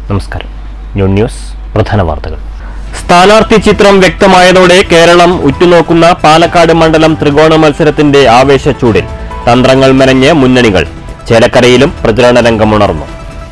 നമസ്കാരം noon news പ്രധാന വാർത്തകൾ സ്ഥാനാർത്ഥി ചിത്രം വ്യക്തമായതോടെ കേരളം ഉറ്റുനോക്കുന്ന പാലക്കാട് മണ്ഡലം ത്രികോണ മത്സരത്തിന്റെ ആവേശച്ചൂടിൽ തന്ത്രങ്ങൾ മെനഞ്ഞ് മുന്നണികൾ ചേലക്കരയിലും പ്രചരണ രംഗമുണർന്നു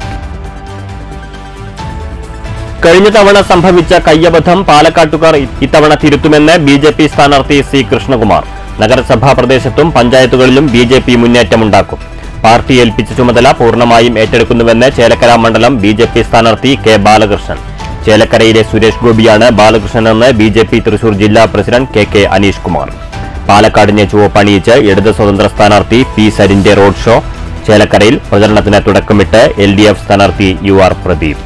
കഴിഞ്ഞ തവണ സംഭവിച്ച കയ്യബദ്ധം പാലക്കാട്ടുകാർ ഇ- ഇത്തവണ തിരുത്തുമെന്ന് ബി ജെ പി സ്ഥാനാർത്ഥി സി കൃഷ്ണകുമാർ നഗരസഭാ പ്രദേശത്തും പഞ്ചായത്തുകളിലും ബി ജെ പി മുന്നേറ്റമുണ്ടാക്കും പാർട്ടി ഏൽപ്പിച്ച ചുമതല പൂർണ്ണമായും ഏറ്റെടുക്കുന്നുവെന്ന് ചേലക്കര മണ്ഡലം ബി ജെ പി സ്ഥാനാർത്ഥി കെ ബാലകൃഷ്ണൻ ചേലക്കരയിലെ സുരേഷ് ഗോപിയാണ് ബാലകൃഷ്ണനെന്ന് ബി ജെ പി തൃശൂർ ജില്ലാ president K K Aneesh Kumar പാലക്കാടിനെ ചുവപ്പണിയിച്ച് ഇടത് സ്വതന്ത്ര സ്ഥാനാർത്ഥി പി സരിന്റെ റോഡ് ഷോ ചേലക്കരയിൽ പ്രചരണത്തിന് തുടക്കമിട്ട് എൽ ഡി എഫ് സ്ഥാനാർത്ഥി യു ആർ പ്രദീപ്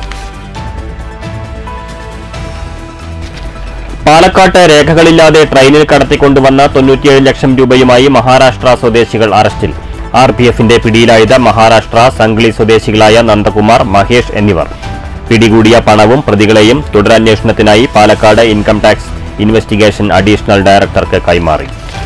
പാലക്കാട്ട് രേഖകളില്ലാതെ ട്രെയിനിൽ കടത്തിക്കൊണ്ടുവന്ന തൊണ്ണൂറ്റിയേഴ് ലക്ഷം രൂപയുമായി മഹാരാഷ്ട്ര സ്വദേശികൾ അറസ്റ്റിൽ ആർ പി എഫിന്റെ പിടിയിലായത് മഹാരാഷ്ട്ര സംഗ്ലി സ്വദേശികളായ നന്ദകുമാർ മഹേഷ് എന്നിവർ പിടികൂടിയ പണവും പ്രതികളെയും തുടരന്വേഷണത്തിനായി Palakkad income tax investigation additional ഡയറക്ടർക്ക് കൈമാറി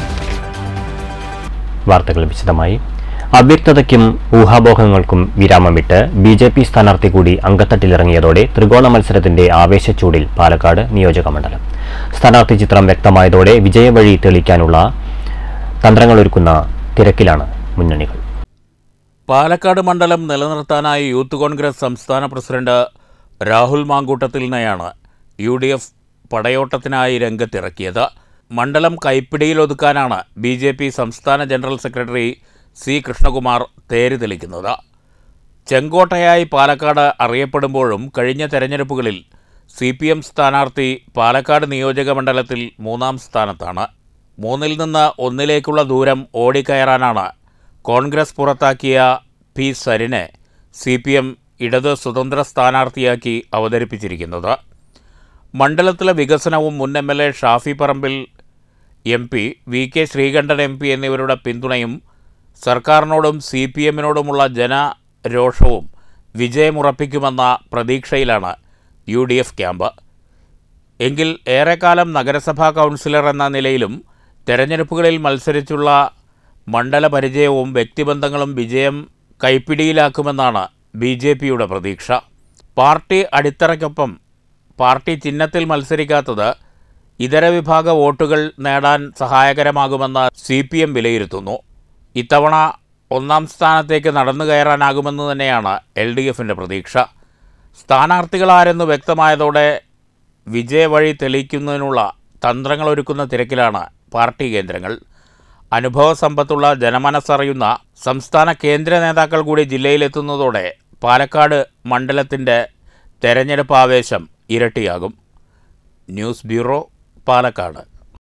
വാർത്തകൾ വിശദമായി അവ്യക്തതയ്ക്കും ഊഹാപോഹങ്ങൾക്കും വിരാമമിട്ട് ബി ജെ പി സ്ഥാനാർത്ഥി കൂടി അങ്കത്തട്ടിലിറങ്ങിയതോടെ ത്രികോണ മത്സരത്തിന്റെ ആവേശച്ചൂടിൽ പാലക്കാട് നിയോജക മണ്ഡലം സ്ഥാനാർത്ഥി ചിത്രം വ്യക്തമായതോടെ വിജയവഴി തെളിയിക്കാനുള്ള തന്ത്രങ്ങളൊരുക്കുന്ന തിരക്കിലാണ് മുന്നണികൾ പാലക്കാട് മണ്ഡലം നിലനിർത്താനായി യൂത്ത് കോൺഗ്രസ് സംസ്ഥാന പ്രസിഡന്റ് രാഹുൽ മാങ്കൂട്ടത്തിലിനെയാണ് യു ഡി എഫ് പടയോട്ടത്തിനായി രംഗത്തിറക്കിയത് മണ്ഡലം കൈപ്പിടിയിലൊതുക്കാനാണ് ബി ജെ പി സംസ്ഥാന ജനറൽ സെക്രട്ടറി സി കൃഷ്ണകുമാർ തേര് തെളിക്കുന്നത് ചെങ്കോട്ടയായി പാലക്കാട് അറിയപ്പെടുമ്പോഴും കഴിഞ്ഞ തെരഞ്ഞെടുപ്പുകളിൽ സി പി എം സ്ഥാനാർത്ഥി പാലക്കാട് നിയോജക മണ്ഡലത്തിൽ മൂന്നാം സ്ഥാനത്താണ് മൂന്നിൽ നിന്ന് ഒന്നിലേക്കുള്ള ദൂരം ഓടിക്കയറാനാണ് കോൺഗ്രസ് പുറത്താക്കിയ പി സരിനെ സി പി എം ഇടത് സ്വതന്ത്ര സ്ഥാനാർത്ഥിയാക്കി അവതരിപ്പിച്ചിരിക്കുന്നത് മണ്ഡലത്തിലെ വികസനവും മുൻ M L A Shafi Parambil M P V K Sreekandan M P എന്നിവരുടെ പിന്തുണയും സർക്കാരിനോടും സി പി എമ്മിനോടുമുള്ള ജനരോഷവും വിജയമുറപ്പിക്കുമെന്ന പ്രതീക്ഷയിലാണ് യു ഡി എഫ് ക്യാമ്പ് എങ്കിൽ ഏറെക്കാലം നഗരസഭാ കൗൺസിലർ എന്ന നിലയിലും തെരഞ്ഞെടുപ്പുകളിൽ മത്സരിച്ചുള്ള മണ്ഡല പരിചയവും വ്യക്തിബന്ധങ്ങളും വിജയം കൈപ്പിടിയിലാക്കുമെന്നാണ് ബി ജെ പിയുടെ പ്രതീക്ഷ പാർട്ടി അടിത്തറയ്ക്കൊപ്പം പാർട്ടി ചിഹ്നത്തിൽ മത്സരിക്കാത്തത് ഇതര വിഭാഗ വോട്ടുകൾ നേടാൻ സഹായകരമാകുമെന്ന് സി പി എം വിലയിരുത്തുന്നു ഇത്തവണ ഒന്നാം സ്ഥാനത്തേക്ക് നടന്നു കയറാനാകുമെന്ന് തന്നെയാണ് എൽ ഡി എഫിൻ്റെ പ്രതീക്ഷ സ്ഥാനാർത്ഥികളാരെന്ന് വ്യക്തമായതോടെ വിജയവഴി തെളിയിക്കുന്നതിനുള്ള തന്ത്രങ്ങളൊരുക്കുന്ന തിരക്കിലാണ് പാർട്ടി കേന്ദ്രങ്ങൾ അനുഭവ സമ്പത്തുള്ള ജനമനസ്സറിയുന്ന സംസ്ഥാന കേന്ദ്ര നേതാക്കൾ കൂടി ജില്ലയിലെത്തുന്നതോടെ പാലക്കാട് മണ്ഡലത്തിൻ്റെ തെരഞ്ഞെടുപ്പ് ആവേശം ഇരട്ടിയാകും ന്യൂസ് ബ്യൂറോ പാലക്കാട്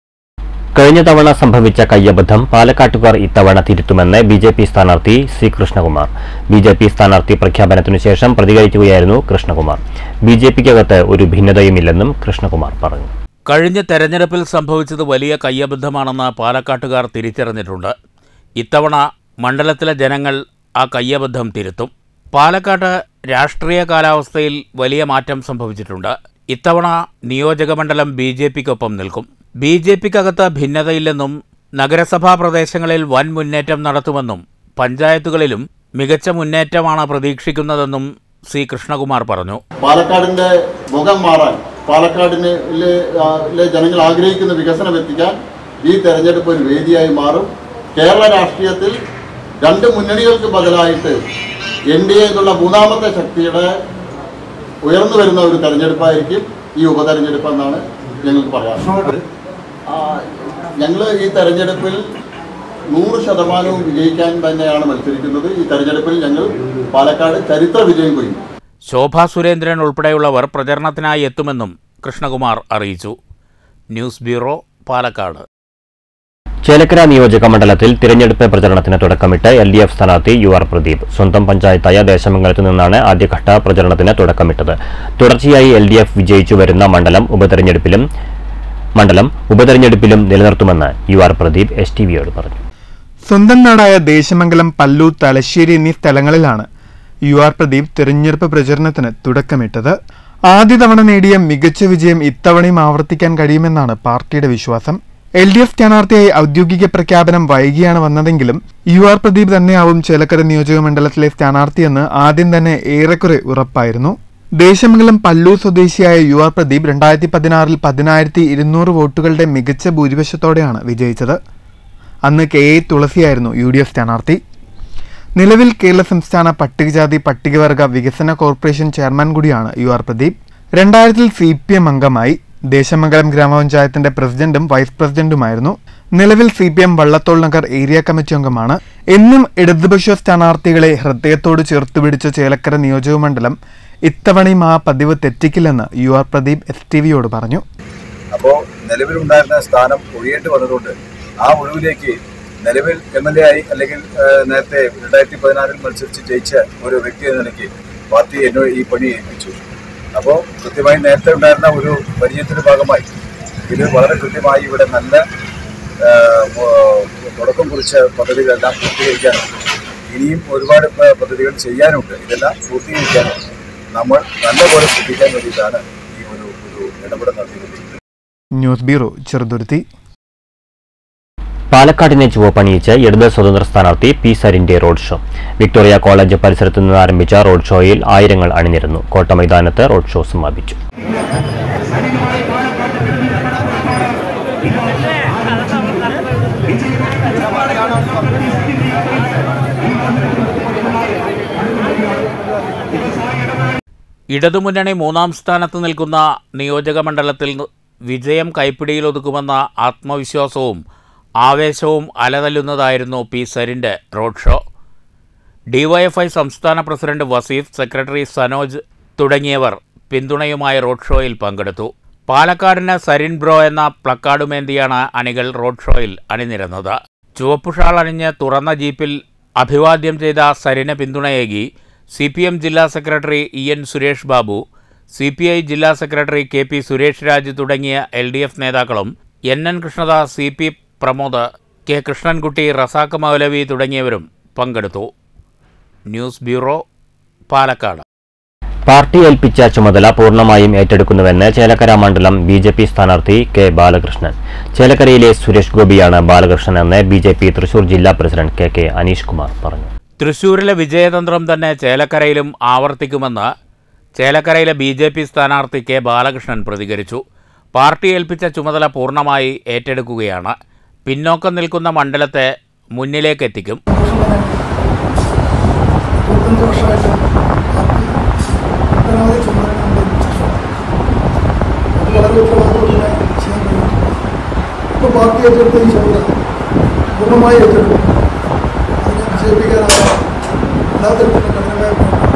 കഴിഞ്ഞ തവണ സംഭവിച്ച കയ്യബദ്ധം പാലക്കാട്ടുകാർ ഇത്തവണ തിരുത്തുമെന്ന് ബി ജെ പി സ്ഥാനാർത്ഥി C Krishnakumar B J P സ്ഥാനാർത്ഥി പ്രഖ്യാപനത്തിനു ശേഷം പ്രതികരിക്കുകയായിരുന്നു കൃഷ്ണകുമാർ ബി ജെ പിക്കകത്ത് ഒരു ഭിന്നതയുമില്ലെന്നും കൃഷ്ണകുമാർ പറഞ്ഞു കഴിഞ്ഞ തെരഞ്ഞെടുപ്പിൽ സംഭവിച്ചത് വലിയ കയ്യബദ്ധമാണെന്ന് പാലക്കാട്ടുകാർ തിരിച്ചറിഞ്ഞിട്ടുണ്ട് ഇത്തവണ മണ്ഡലത്തിലെ ജനങ്ങൾ ആ കയ്യബദ്ധം തിരുത്തും പാലക്കാട് രാഷ്ട്രീയ കാലാവസ്ഥയിൽ വലിയ മാറ്റം സംഭവിച്ചിട്ടുണ്ട് ഇത്തവണ നിയോജക മണ്ഡലം ബി ജെ പിക്കൊപ്പം നിൽക്കും ബി ജെ പിക്കകത്ത് ഭിന്നതയില്ലെന്നും നഗരസഭാ പ്രദേശങ്ങളിൽ വൻ മുന്നേറ്റം നടത്തുമെന്നും പഞ്ചായത്തുകളിലും മികച്ച മുന്നേറ്റമാണ് പ്രതീക്ഷിക്കുന്നതെന്നും സി കൃഷ്ണകുമാർ പറഞ്ഞു പാലക്കാടിന്റെ മുഖം മാറാൻ പാലക്കാടിന് ലെ- ആ, ലെ ജനങ്ങൾ ആഗ്രഹിക്കുന്ന വികസനം എത്തിക്കാൻ ഈ തെരഞ്ഞെടുപ്പ് ഒരു വേദിയായി മാറും കേരള രാഷ്ട്രീയത്തിൽ രണ്ട് മുന്നണികൾക്ക് ബദലായിട്ട് എൻ ഡി എ എന്നുള്ള മൂന്നാമത്തെ ശക്തിയുടെ ഉയർന്നു വരുന്ന ഒരു തെരഞ്ഞെടുപ്പായിരിക്കും ഈ ഉപതെരഞ്ഞെടുപ്പ് എന്നാണ് ഞങ്ങൾക്ക് പറയാനുള്ളത് ഞങ്ങൾ ഈ തെരഞ്ഞെടുപ്പിൽ നൂറ് ശതമാനവും വിജയിക്കാൻ തന്നെയാണ് മത്സരിക്കുന്നത് ഈ തെരഞ്ഞെടുപ്പിൽ ഞങ്ങൾ പാലക്കാട് ചരിത്ര വിജയം കൊയ്യും ശോഭാ സുരേന്ദ്രൻ ഉൾപ്പെടെയുള്ളവർ പ്രചരണത്തിനായി എത്തുമെന്നും കൃഷ്ണകുമാർ അറിയിച്ചു ന്യൂസ് ബ്യൂറോ പാലക്കാട് ചേലക്കര നിയോജക മണ്ഡലത്തിൽ തിരഞ്ഞെടുപ്പ് പ്രചരണത്തിന് തുടക്കമിട്ട് എൽ ഡി എഫ് സ്ഥാനാർത്ഥി യു ആർ പ്രദീപ് സ്വന്തം പഞ്ചായത്തായ ദേശമംഗലത്ത് നിന്നാണ് ആദ്യഘട്ട പ്രചരണത്തിന് തുടക്കമിട്ടത് തുടർച്ചയായി എൽ ഡി എഫ് വിജയിച്ചു വരുന്ന മണ്ഡലം ഉപതെരഞ്ഞെടുപ്പിലും മണ്ഡലം ഉപതെരഞ്ഞെടുപ്പിലും നിലനിർത്തുമെന്ന് U R Pradeep S T വിയോട് പറഞ്ഞു സ്വന്തം നാടായ ദേശമംഗലം പല്ലു തലശ്ശേരി എന്നീ സ്ഥലങ്ങളിലാണ് യു ആർ പ്രദീപ് തെരഞ്ഞെടുപ്പ് പ്രചരണത്തിന് തുടക്കമിട്ടത് ആദ്യ തവണ നേടിയ മികച്ച വിജയം ഇത്തവണയും ആവർത്തിക്കാൻ കഴിയുമെന്നാണ് പാർട്ടിയുടെ വിശ്വാസം എൽ ഡി എഫ് സ്ഥാനാർത്ഥിയായി ഔദ്യോഗിക പ്രഖ്യാപനം വൈകിയാണ് വന്നതെങ്കിലും യു ആർ പ്രദീപ് തന്നെയാവും ചേലക്കര നിയോജക മണ്ഡലത്തിലെ സ്ഥാനാർത്ഥിയെന്ന് ആദ്യം തന്നെ ഏറെക്കുറെ ഉറപ്പായിരുന്നു ദേശമംഗലം പല്ലൂർ സ്വദേശിയായ യു ആർ പ്രദീപ് രണ്ടായിരത്തി പതിനാറിൽ പതിനായിരത്തി ഇരുന്നൂറ് വോട്ടുകളുടെ മികച്ച ഭൂരിപക്ഷത്തോടെയാണ് വിജയിച്ചത് അന്ന് കെ എ തുളസിയായിരുന്നു യു ഡി എഫ് സ്ഥാനാർത്ഥി നിലവിൽ കേരള സംസ്ഥാന പട്ടികജാതി പട്ടികവർഗ വികസന കോർപ്പറേഷൻ ചെയർമാൻ കൂടിയാണ് യു ആർ പ്രദീപ് രണ്ടായിരത്തിൽ സി പി എം അംഗമായി ദേശമംഗലം ഗ്രാമപഞ്ചായത്തിന്റെ പ്രസിഡന്റും വൈസ് പ്രസിഡന്റുമായിരുന്നു നിലവിൽ C P M Vallathol Nagar area committee അംഗമാണ് എന്നും ഇടതുപക്ഷ സ്ഥാനാർത്ഥികളെ ഹൃദയത്തോട് ചേർത്തുപിടിച്ച ചേലക്കര നിയോജകമണ്ഡലം ഇത്തവണയും ആ പതിവ് തെറ്റിക്കില്ലെന്ന് U R Pradeep S T വിയോട് പറഞ്ഞു അപ്പോൾ നിലവിലുണ്ടായിരുന്ന സ്ഥാനം ഒഴിയേണ്ടി വന്നതുകൊണ്ട് ആ ഒഴിവിലേക്ക് നിലവിൽ എം എൽ എ ആയി അല്ലെങ്കിൽ ഏഹ്, നേരത്തെ രണ്ടായിരത്തി പതിനാറിൽ മത്സരിച്ച് ജയിച്ച ഒരു വ്യക്തി എന്ന നിലയ്ക്ക് പാർട്ടി എന്നോട് ഈ പണി ഏൽപ്പിച്ചു അപ്പോൾ കൃത്യമായി നേരത്തെ ഉണ്ടായിരുന്ന ഒരു പരിചയത്തിന്റെ ഭാഗമായി ഇത് വളരെ കൃത്യമായി ഇവിടെ നല്ല ഏഹ്, മോ- തുടക്കം കുറിച്ച പദ്ധതികളെല്ലാം പൂർത്തീകരിക്കാനുണ്ട് ഇനിയും ഒരുപാട് പ- പദ്ധതികൾ ചെയ്യാനുണ്ട് ഇതെല്ലാം പൂർത്തീകരിക്കാനുണ്ട് നമ്മൾ നല്ലപോലെ ശ്രദ്ധിക്കാൻ വേണ്ടിയിട്ടാണ് ഈ ഒരു ഒരു ഇടപെടൽ നടത്തിക്കൊണ്ടിരിക്കുന്നത് ന്യൂസ് ബ്യൂറോ ചെറുതുരുത്തി പാലക്കാടിനെ ചുവപ്പണിയിച്ച് ഇടത് സ്വതന്ത്ര സ്ഥാനാർത്ഥി പി സരിന്റെ റോഡ് ഷോ വിക്ടോറിയ കോളേജ് പരിസരത്തു നിന്ന് ആരംഭിച്ച റോഡ് ഷോയിൽ ആയിരങ്ങൾ അണിനിരന്നു കോട്ട മൈതാനത്ത് റോഡ് ഷോ സമാപിച്ചു ഇടതുമുന്നണി മൂന്നാം സ്ഥാനത്ത് നിൽക്കുന്ന നിയോജകമണ്ഡലത്തിൽ ന- വിജയം കൈപ്പിടിയിലൊതുക്കുമെന്ന ആത്മവിശ്വാസവും ആവേശവും അലതല്ലുന്നതായിരുന്നു പി സരിൻ്റെ റോഡ് ഷോ ഡിവൈഎഫ്ഐ സംസ്ഥാന പ്രസിഡന്റ് വസീഫ് സെക്രട്ടറി സനോജ് തുടങ്ങിയവർ പിന്തുണയുമായി റോഡ് ഷോയിൽ പങ്കെടുത്തു പാലക്കാടിന് സരിൻ ബ്രോ എന്ന പ്ലക്കാർഡുമേന്തിയാണ് അണികൾ റോഡ് ഷോയിൽ അണിനിരന്നത് ചുവപ്പുഷാൾ അണിഞ്ഞ് തുറന്ന ജീപ്പിൽ അഭിവാദ്യം ചെയ്ത സരിന് പിന്തുണയേകി സി പി എം ജില്ലാ secretary E N Suresh Babu C P I ജില്ലാ secretary K P Suresh Raj തുടങ്ങിയ എൽ ഡി എഫ് നേതാക്കളും N N Krishnadas C P Pramod K Krishnankutty Razak Moulavi തുടങ്ങിയവരും പങ്കെടുത്തു ന്യൂസ് ബ്യൂറോ പാലക്കാട് പാർട്ടി ഏൽപ്പിച്ച ചുമതല പൂർണ്ണമായും ഏറ്റെടുക്കുന്നുവെന്ന് ചേലക്കര മണ്ഡലം ബി ജെ പി സ്ഥാനാർത്ഥി കെ ബാലകൃഷ്ണൻ ചേലക്കരയിലെ സുരേഷ് ഗോപിയാണ് ബാലകൃഷ്ണൻ എന്ന് ബി ജെ പി തൃശൂർ ജില്ലാ president K K Aneesh Kumar പറഞ്ഞു തൃശൂരിലെ വിജയതന്ത്രം തന്നെ ചേലക്കരയിലും ആവർത്തിക്കുമെന്ന് ചേലക്കരയിലെ ബി ജെ പി സ്ഥാനാർത്ഥി കെ ബാലകൃഷ്ണൻ പ്രതികരിച്ചു പാർട്ടി ഏൽപ്പിച്ച ചുമതല പൂർണ്ണമായി ഏറ്റെടുക്കുകയാണ് പിന്നോക്കം നിൽക്കുന്ന മണ്ഡലത്തെ മുന്നിലേക്കെത്തിക്കും ഇരുപത്തഞ്ച് വർഷമായിട്ട് പരമാവധി ചുമതല അത് വളരെ ഉത്തരവാദിത്തോടെ ചെയ്യാൻ കഴിയും ഇപ്പോൾ പാർട്ടി ഏറ്റെടുത്ത ഈ ചുമതല പൂർണ്ണമായി ഏറ്റെടുക്കും അതിനെ വിജയിപ്പിക്കാനാണ് എല്ലാ തരത്തിലും കഠിനമായ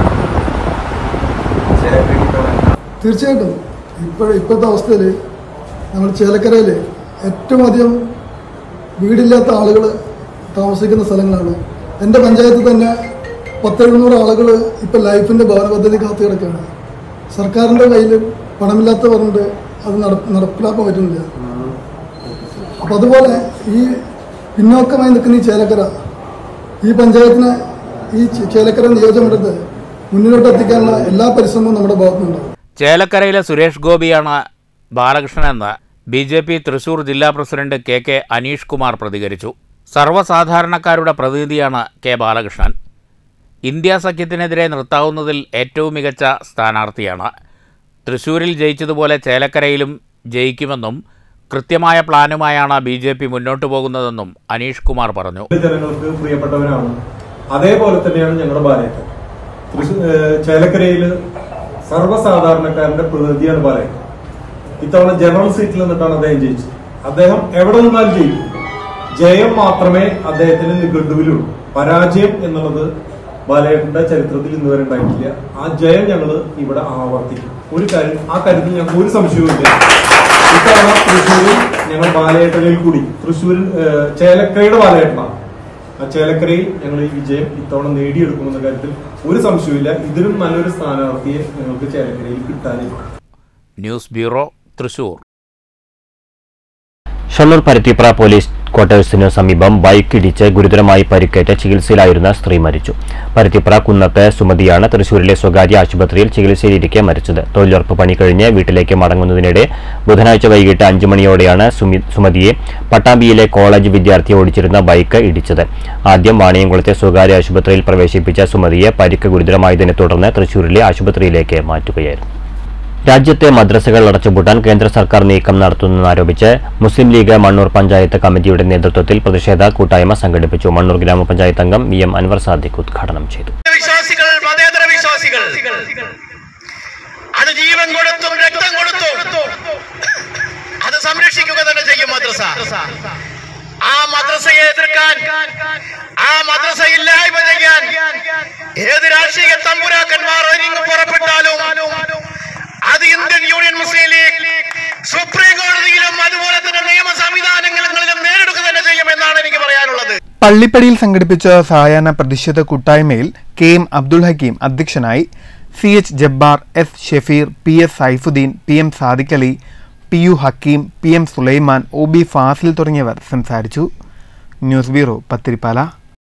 തീർച്ചയായിട്ടും ഇപ്പോൾ ഇപ്പോഴത്തെ അവസ്ഥയിൽ നമ്മൾ ചേലക്കരയിൽ ഏറ്റവും അധികം വീടില്ലാത്ത ആളുകൾ താമസിക്കുന്ന സ്ഥലങ്ങളാണ് എൻ്റെ പഞ്ചായത്തിൽ തന്നെ പത്തെഴുന്നൂറ് ആളുകൾ ഇപ്പം ലൈഫിൻ്റെ ഭവന പദ്ധതി കാത്തു കിടക്കുകയാണ് സർക്കാരിൻ്റെ കയ്യിൽ പണമില്ലാത്ത പറഞ്ഞിട്ട് അത് നട നടപ്പിലാക്കാൻ പറ്റുന്നില്ല അപ്പം അതുപോലെ ഈ പിന്നോക്കമായി നിൽക്കുന്ന ഈ ചേലക്കര ഈ പഞ്ചായത്തിനെ ഈ ചേ- ചേലക്കര നിയോജകമണ്ഡലത്തെ മുന്നിലോട്ട് എത്തിക്കാനുള്ള എല്ലാ പരിശ്രമവും നമ്മുടെ ഭാഗത്തുനിന്നുണ്ടാവും ചേലക്കരയിലെ സുരേഷ് ഗോപിയാണ് ബാലകൃഷ്ണനെന്ന് ബി ജെ പി തൃശൂർ ജില്ലാ president K K Aneesh Kumar പ്രതികരിച്ചു സർവ്വസാധാരണക്കാരുടെ പ്രതിനിധിയാണ് കെ ബാലകൃഷ്ണൻ ഇന്ത്യ സഖ്യത്തിനെതിരെ നിർത്താവുന്നതിൽ ഏറ്റവും മികച്ച സ്ഥാനാർത്ഥിയാണ് തൃശൂരിൽ ജയിച്ചതുപോലെ ചേലക്കരയിലും ജയിക്കുമെന്നും കൃത്യമായ പ്ലാനുമായാണ് ബി ജെ പി മുന്നോട്ടു പോകുന്നതെന്നും അനീഷ് കുമാർ പറഞ്ഞു ജനങ്ങൾക്ക് പ്രിയപ്പെട്ടവനാണ് അതേപോലെ തന്നെയാണ് ഞങ്ങളുടെ ബാലേട്ടൻ തൃശ്ശൂർ ചേലക്കരയിൽ സർവ്വസാധാരണക്കാരന്റെ പ്രതിനിധിയാണ് ബാലേട്ടൻ ഇത്തവണ ജനറൽ സീറ്റിൽ നിന്നിട്ടാണ് അദ്ദേഹം ജയിച്ചത് അദ്ദേഹം എവിടെ നിന്നാലും ജയിക്കും ജയം മാത്രമേ അദ്ദേഹത്തിന് നിഘണ്ടുവിലുള്ളൂ പരാജയം എന്നുള്ളത് ബാലേട്ടന്റെ ചരിത്രത്തിൽ ഇന്ന് വരെ ഉണ്ടായിട്ടില്ല ആ ജയം ഞങ്ങൾ ഇവിടെ ആവർത്തിക്കും ഒരു കാര്യം ആ കാര്യത്തിൽ ഞങ്ങൾക്ക് ഒരു സംശയവുമില്ല ഇത്തവണ തൃശ്ശൂരിൽ ഞങ്ങൾ ബാലേട്ടനിൽ കൂടി തൃശ്ശൂരിൽ ഏഹ്, ചേലക്കരയുടെ ബാലേട്ടനാണ് ആ ചേലക്കരയിൽ ഞങ്ങൾ ഈ വിജയം ഇത്തവണ നേടിയെടുക്കുമെന്ന കാര്യത്തിൽ ഒരു സംശയവുമില്ല ഇതിലും നല്ലൊരു സ്ഥാനാർത്ഥിയെ ഞങ്ങൾക്ക് ചേലക്കരയിൽ കിട്ടാനില്ല news bureau Thrissur Shoranur Paruthipra police ക്വാർട്ടേഴ്സിനു സമീപം ബൈക്ക് ഇടിച്ച് ഗുരുതരമായി പരിക്കേറ്റ് ചികിത്സയിലായിരുന്ന സ്ത്രീ മരിച്ചു പരുത്തിപ്ര കുന്നത്ത് സുമതിയാണ് തൃശൂരിലെ സ്വകാര്യ ആശുപത്രിയിൽ ചികിത്സയിലിരിക്കെ മരിച്ചത് തൊഴിലുറപ്പ് പണി കഴിഞ്ഞ് വീട്ടിലേക്ക് മടങ്ങുന്നതിനിടെ ബുധനാഴ്ച വൈകിട്ട് അഞ്ചു മണിയോടെയാണ് സുമി- സുമതിയെ പട്ടാമ്പിയിലെ കോളേജ് വിദ്യാർത്ഥി ഓടിച്ചിരുന്ന ബൈക്ക് ഇടിച്ചത് ആദ്യം വാണിയംകുളത്തെ സ്വകാര്യ ആശുപത്രിയിൽ പ്രവേശിപ്പിച്ച സുമതിയെ പരിക്ക് ഗുരുതരമായതിനെ തുടർന്ന് തൃശൂരിലെ ആശുപത്രിയിലേക്ക് മാറ്റുകയായിരുന്നു രാജ്യത്തെ മദ്രസകൾ അടച്ചുപൂട്ടാൻ കേന്ദ്ര സർക്കാർ നീക്കം നടത്തുന്നതെന്നാരോപിച്ച് മുസ്ലിം ലീഗ് മണ്ണൂർ പഞ്ചായത്ത് കമ്മിറ്റിയുടെ നേതൃത്വത്തിൽ പ്രതിഷേധ കൂട്ടായ്മ സംഘടിപ്പിച്ചു മണ്ണൂർ ഗ്രാമപഞ്ചായത്ത് അംഗം വി എം അൻവർ സാദിഖ് ഉദ്ഘാടനം ചെയ്തു വിശ്വാസികൾ മതേതര വിശ്വാസികൾ അത് ജീവൻ കൊടുത്തും രക്തം കൊടുത്തും അത് സംരക്ഷിക്കുക തന്നെ ചെയ്യും മദ്രസ ആ മദ്രസയെ എതിർക്കാൻ ആ മദ്രസ ഇല്ലായ്മ ചെയ്യാൻ ഏത് രാഷ്ട്രീയ തമ്പുരാക്കന്മാർ ഒരുങ്ങി പുറപ്പെട്ടാലും അത് Indian Union Muslim League supreme കോടതിയിലും അതുപോലെ തന്നെ നിയമ സംവിധാനങ്ങളിലും നേരിടുക തന്നെ ചെയ്യുമെന്നാണ് എനിക്ക് പറയാനുള്ളത് പള്ളിപ്പടിയിൽ സംഘടിപ്പിച്ച സായാഹ്ന പ്രതിഷേധ കൂട്ടായ്മയിൽ കെ എം അബ്ദുൽ ഹക്കീം അധ്യക്ഷനായി C H Jabbar S Shefeer P S Saifuddin P M Sadiq Ali P U Hakeem P M Sulaiman O B Fasil തുടങ്ങിയവർ സംസാരിച്ചു ന്യൂസ് ബ്യൂറോ പത്തിരിപ്പാല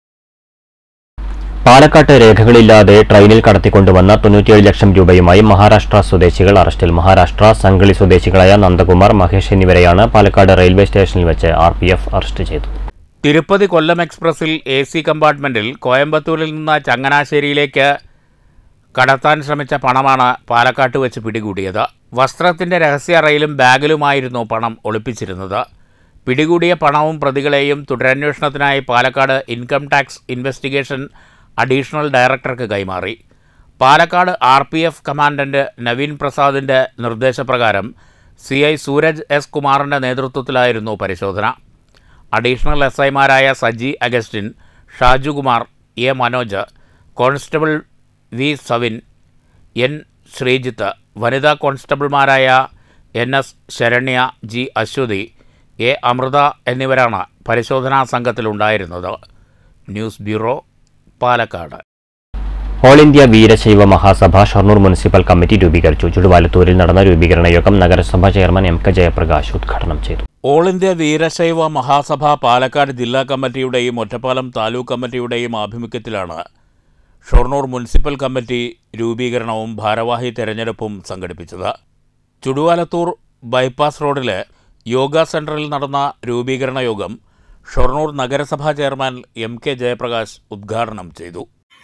പാലക്കാട്ട് രേഖകളില്ലാതെ ട്രെയിനിൽ കടത്തിക്കൊണ്ടുവന്ന തൊണ്ണൂറ്റിയേഴ് ലക്ഷം രൂപയുമായി മഹാരാഷ്ട്ര സ്വദേശികൾ അറസ്റ്റിൽ മഹാരാഷ്ട്ര സംഗളി സ്വദേശികളായ നന്ദകുമാർ മഹേഷ് എന്നിവരെയാണ് പാലക്കാട് റെയിൽവേ സ്റ്റേഷനിൽ വെച്ച് ആർ പി എഫ് അറസ്റ്റ് ചെയ്തത് തിരുപ്പതി കൊല്ലം എക്സ്പ്രസിൽ എ സി കമ്പാർട്ട്മെന്റിൽ കോയമ്പത്തൂരിൽ നിന്ന് ചങ്ങനാശ്ശേരിയിലേക്ക് കടത്താൻ ശ്രമിച്ച പണമാണ് പാലക്കാട്ട് വെച്ച് പിടികൂടിയത് വസ്ത്രത്തിന്റെ രഹസ്യ അറയിലും ബാഗിലുമായിരുന്നു പണം ഒളിപ്പിച്ചിരുന്നത് പിടികൂടിയ പണവും പ്രതികളെയും തുടരന്വേഷണത്തിനായി Palakkad income tax investigation additional ഡയറക്ടർക്ക് കൈമാറി Palakkad R P F commandant Naveen പ്രസാദിന്റെ നിർദ്ദേശപ്രകാരം സി ഐ സൂരജ് എസ് കുമാറിന്റെ നേതൃത്വത്തിലായിരുന്നു പരിശോധന അഡീഷണൽ എസ് ഐമാരായ Saji Augustine Shajukumar A Manoj constable V Savin N Sreejith വനിതാ കോൺസ്റ്റബിൾമാരായ N S Saranya G Aswathy A Amritha എന്നിവരാണ് പരിശോധനാ സംഘത്തിലുണ്ടായിരുന്നത് news bureau Palakkad all India Veerashaiva Mahasabha Shoranur municipal committee രൂപീകരിച്ചു ചുടുവാലത്തൂരിൽ നടന്ന രൂപീകരണ യോഗം നഗരസഭാ ചെയർമാൻ എം കെ ജയപ്രകാശ് ഉദ്ഘാടനം ചെയ്തു ഓൾ ഇന്ത്യ വീരശൈവ മഹാസഭ പാലക്കാട് ജില്ലാ കമ്മിറ്റിയുടെയും ഒറ്റപ്പാലം താലൂക്ക് കമ്മിറ്റിയുടെയും ആഭിമുഖ്യത്തിലാണ് ഷൊർണൂർ മുനിസിപ്പൽ കമ്മിറ്റി രൂപീകരണവും ഭാരവാഹി തെരഞ്ഞെടുപ്പും സംഘടിപ്പിച്ചത് ചുടുവാലത്തൂർ ബൈപ്പാസ് റോഡിലെ യോഗ സെന്ററിൽ നടന്ന രൂപീകരണ യോഗം ഷൊർണൂർ നഗരസഭാ ചെയർമാൻ എം കെ ജയപ്രകാശ് ഉദ്ഘാടനം ചെയ്തു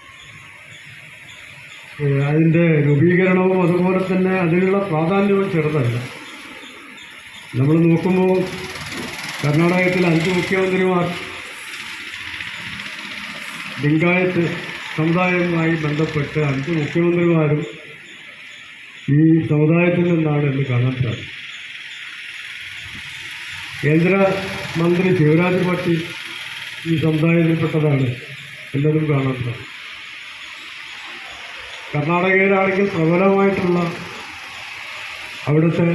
ഏഹ് അതിൻ്റെ രൂപീകരണവും അതുപോലെ തന്നെ അതിനുള്ള പ്രാധാന്യവും ചെറുതല്ല നമ്മൾ നോക്കുമ്പോൾ കർണാടകത്തിൽ അഞ്ച് മുഖ്യമന്ത്രിമാർ ലിംഗായത്ത് സമുദായവുമായി ബന്ധപ്പെട്ട് അഞ്ച് മുഖ്യമന്ത്രിമാരും ഈ സമുദായത്തിൽ നിന്നാണ് എന്ന് കാണാൻ സാധിക്കും കേന്ദ്ര മന്ത്രി ശിവരാജ് ഭട്ടി ഈ സമുദായത്തിൽപ്പെട്ടതാണ് എന്നതും കാണാൻ സാധിക്കും കർണാടകയിലാണെങ്കിൽ പ്രബലമായിട്ടുള്ള അവിടുത്തെ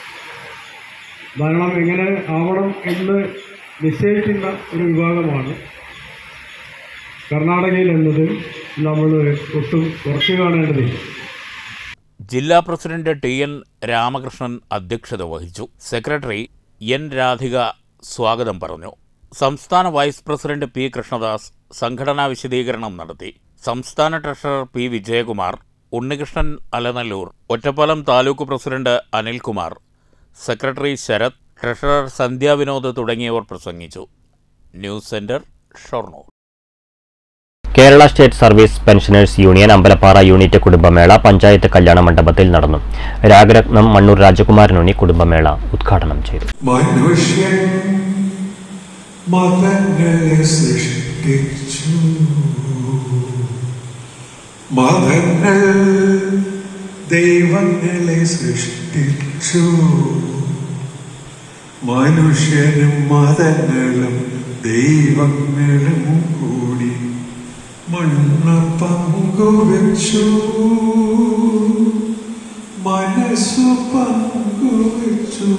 ഭരണം എങ്ങനെ ആവണം എന്ന് നിശ്ചയിക്കുന്ന ഒരു വിഭാഗമാണ് കർണാടകയിൽ എന്നത് നമ്മൾ ഒട്ടും കുറച്ച് കാണേണ്ടതില്ല ജില്ലാ പ്രസിഡന്റ് ടി എൻ രാമകൃഷ്ണൻ അധ്യക്ഷത വഹിച്ചു സെക്രട്ടറി എൻ രാധിക സ്വാഗതം പറഞ്ഞു സംസ്ഥാന വൈസ് പ്രസിഡന്റ് പി കൃഷ്ണദാസ് സംഘടനാ വിശദീകരണം നടത്തി സംസ്ഥാന treasurer P Vijayakumar Unnikrishnan Alanallur Ottapalam taluk president Anilkumar secretary Sarath treasurer Sandhya Vinod തുടങ്ങിയവർ പ്രസംഗിച്ചു news centre Shoranur Kerala state service pensioners union Ambalappara unit കുടുംബമേള പഞ്ചായത്ത് കല്യാണ മണ്ഡപത്തിൽ നടന്നു രാഗരത്നം മണ്ണൂർ രാജകുമാരനുണ്ണി കുടുംബമേള ഉദ്ഘാടനം ചെയ്തു മനുഷ്യൻ മതങ്ങളെ സൃഷ്ടിച്ചു മതങ്ങൾ ദൈവങ്ങളെ സൃഷ്ടിച്ചു മനുഷ്യനും മതങ്ങളും ദൈവങ്ങളും കൂടി മണ്ണ് പങ്കുവച്ചു മനസ്സു പങ്കുവച്ചു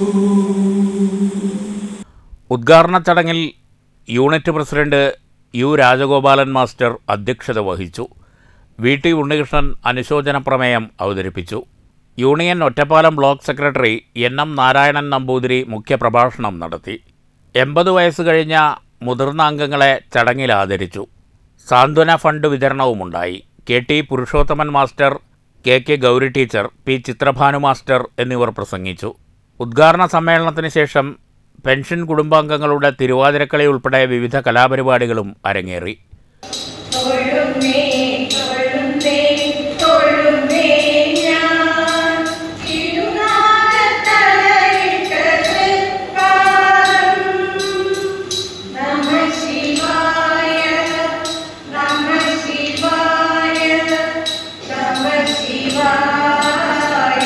ഉദ്ഘാടന ചടങ്ങിൽ unit president U Rajagopalan master അധ്യക്ഷത വഹിച്ചു വി ടി ഉണ്ണികൃഷ്ണൻ അനുശോചന പ്രമേയം അവതരിപ്പിച്ചു union Ottapalam block secretary N M Narayanan Namboothiri മുഖ്യപ്രഭാഷണം നടത്തി എൺപത് വയസ്സ് കഴിഞ്ഞ മുതിർന്ന അംഗങ്ങളെ ചടങ്ങിൽ ആദരിച്ചു സാന്ത്വന ഫണ്ട് വിതരണവുമുണ്ടായി K T Purushothaman master K K Gauri teacher P Chithrabhanu master എന്നിവർ പ്രസംഗിച്ചു ഉദ്ഘാടന സമ്മേളനത്തിന് ശേഷം പെൻഷൻ കുടുംബാംഗങ്ങളുടെ തിരുവാതിരക്കളി ഉൾപ്പെടെ വിവിധ കലാപരിപാടികളും അരങ്ങേറി തൊഴുമേ തൊഴുമേ തൊഴുമേ ഞാൻ തിരുനാഗത്തലയിട്ടത് പാദം നമ ശിവായ നമ ശിവായ നമ ശിവായ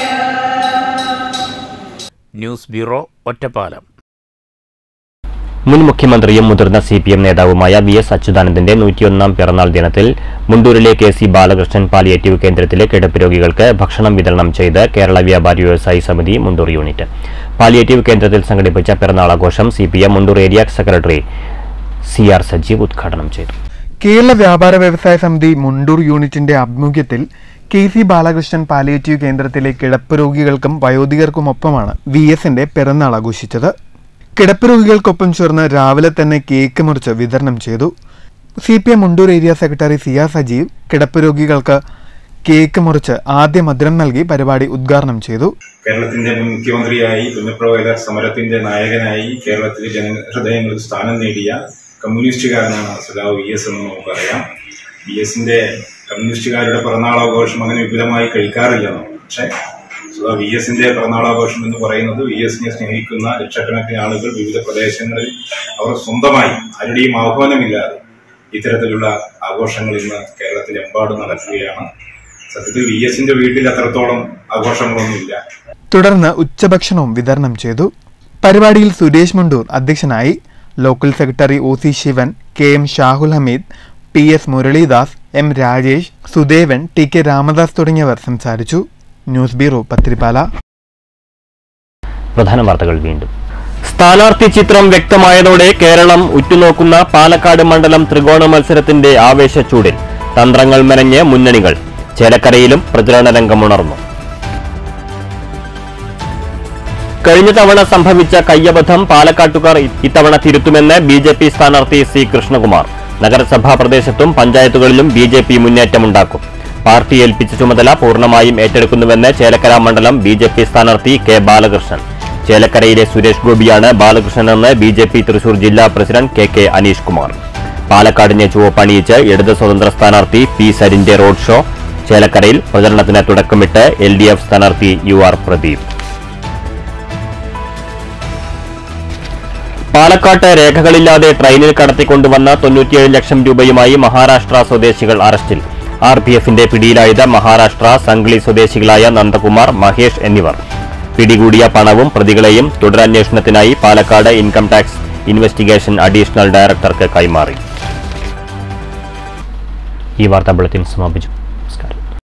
ന്യൂസ് ബ്യൂറോ ഒറ്റപ്പാലം മുൻ മുഖ്യമന്ത്രിയും മുതിർന്ന സി പി എം നേതാവുമായ വി എസ് അച്യുതാനന്ദന്റെ നൂറ്റിയൊന്നാം പിറന്നാൾ ദിനത്തിൽ മുണ്ടൂരിലെ കെ സി ബാലകൃഷ്ണൻ പാലിയേറ്റീവ് കേന്ദ്രത്തിലെ കിടപ്പ് രോഗികൾക്ക് ഭക്ഷണം വിതരണം ചെയ്ത് കേരള വ്യാപാരി വ്യവസായി സമിതി മുണ്ടൂർ യൂണിറ്റ് പാലിയേറ്റീവ് കേന്ദ്രത്തിൽ സംഘടിപ്പിച്ച പിറന്നാൾ ആഘോഷം C P M Mundur area secretary C R Sajeev ഉദ്ഘാടനം ചെയ്തു കേരള വ്യാപാര വ്യവസായ സമിതി മുണ്ടൂർ യൂണിറ്റിന്റെ ആഭിമുഖ്യത്തിൽ കെ സി ബാലകൃഷ്ണൻ പാലിയേറ്റീവ് കേന്ദ്രത്തിലെ കിടപ്പ് രോഗികൾക്കും വയോധികർക്കുമൊപ്പമാണ് വി എസിന്റെ പിറന്നാൾ ആഘോഷിച്ചത് കിടപ്പ് രോഗികൾക്കൊപ്പം ചേർന്ന് രാവിലെ തന്നെ കേക്ക് മുറിച്ച് വിതരണം ചെയ്തു C P M Mundur area secretary സിയ സജീവ് കിടപ്പ് രോഗികൾക്ക് കേക്ക് മുറിച്ച് ആദ്യ മധുരം നൽകി പരിപാടി ഉദ്ഘാടനം ചെയ്തു കേരളത്തിന്റെ മുൻ മുഖ്യമന്ത്രിയായി പുന്നപ്രവേല സമരത്തിന്റെ നായകനായി കേരളത്തിലെ ജന ഹൃദയങ്ങളിൽ സ്ഥാനം നേടിയ കമ്മ്യൂണിസ്റ്റുകാരനാണ് സഖാവ് വി എസ് എന്ന് നമുക്കറിയാം വി എസിന്റെ കമ്മ്യൂണിസ്റ്റുകാരുടെ പിറന്നാളാഘോഷം അങ്ങനെ വിപുലമായി കഴിക്കാറില്ല നമ്മൾ പക്ഷേ സഖാവ് വി എസിന്റെ പിറന്നാളാഘോഷം എന്ന് പറയുന്നത് വി എസിനെ സ്നേഹിക്കുന്ന ലക്ഷക്കണക്കിന് ആളുകൾ വിവിധ പ്രദേശങ്ങളിൽ അവർ സ്വന്തമായി ആരുടെയും ആഹ്വാനമില്ലാതെ ഇത്തരത്തിലുള്ള ആഘോഷങ്ങൾ ഇന്ന് കേരളത്തിലെമ്പാടും നടക്കുകയാണ് സത്യത്തിൽ വി എസിന്റെ വീട്ടിൽ അത്രത്തോളം ആഘോഷങ്ങളൊന്നുമില്ല തുടർന്ന് ഉച്ചഭക്ഷണവും വിതരണം ചെയ്തു പരിപാടിയിൽ സുരേഷ് മുണ്ടൂർ അധ്യക്ഷനായി local secretary O C Sivan K M Shahul Hameed P S Muralidas M Rajesh Sudevan T K Ramadas തുടങ്ങിയവർ സംസാരിച്ചു ന്യൂസ് ബ്യൂറോ പത്തിരിപ്പാല പ്രധാന വാർത്തകൾ വീണ്ടും സ്ഥാനാർത്ഥി ചിത്രം വ്യക്തമായതോടെ കേരളം ഉറ്റുനോക്കുന്ന പാലക്കാട് മണ്ഡലം ത്രികോണ മത്സരത്തിന്റെ ആവേശച്ചൂടിൽ തന്ത്രങ്ങൾ മെനഞ്ഞ് മുന്നണികൾ ചേലക്കരയിലും പ്രചരണ രംഗമുണർന്നു കഴിഞ്ഞ തവണ സംഭവിച്ച കയ്യബദ്ധം പാലക്കാട്ടുകാർ ഇത്തവണ തിരുത്തുമെന്ന് ബി ജെ പി സ്ഥാനാർത്ഥി സി കൃഷ്ണകുമാർ നഗരസഭാ പ്രദേശത്തും പഞ്ചായത്തുകളിലും ബി ജെ പി മുന്നേറ്റമുണ്ടാക്കും പാർട്ടി ഏൽപ്പിച്ച ചുമതല പൂർണ്ണമായും ഏറ്റെടുക്കുന്നുവെന്ന് ചേലക്കര മണ്ഡലം ബി ജെ പി സ്ഥാനാർത്ഥി കെ ബാലകൃഷ്ണൻ ചേലക്കരയിലെ സുരേഷ് ഗോപിയാണ് ബാലകൃഷ്ണനെന്ന് ബി ജെ പി തൃശൂർ ജില്ലാ president K K Aneesh Kumar പാലക്കാടിനെ ചുവപ്പണിയിച്ച് ഇടത് സ്വതന്ത്ര സ്ഥാനാർത്ഥി പി സരിന്റെ റോഡ് ഷോ ചേലക്കരയിൽ പ്രചരണത്തിന് തുടക്കമിട്ട് എൽ ഡി എഫ് സ്ഥാനാർത്ഥി യു ആർ പ്രദീപ് പാലക്കാട്ട് രേഖകളില്ലാതെ ട്രെയിനിൽ കടത്തിക്കൊണ്ടുവന്ന തൊണ്ണൂറ്റിയേഴ് ലക്ഷം രൂപയുമായി മഹാരാഷ്ട്ര സ്വദേശികൾ അറസ്റ്റിൽ ആർ പി എഫിന്റെ പിടിയിലായത് മഹാരാഷ്ട്ര സംഗ്ലി സ്വദേശികളായ നന്ദകുമാർ മഹേഷ് എന്നിവർ പിടികൂടിയ പണവും പ്രതികളെയും തുടരന്വേഷണത്തിനായി Palakkad income tax investigation additional ഡയറക്ടർക്ക് കൈമാറി ഈ വാർത്താ ബുള്ളറ്റിൻ സമാപിച്ചു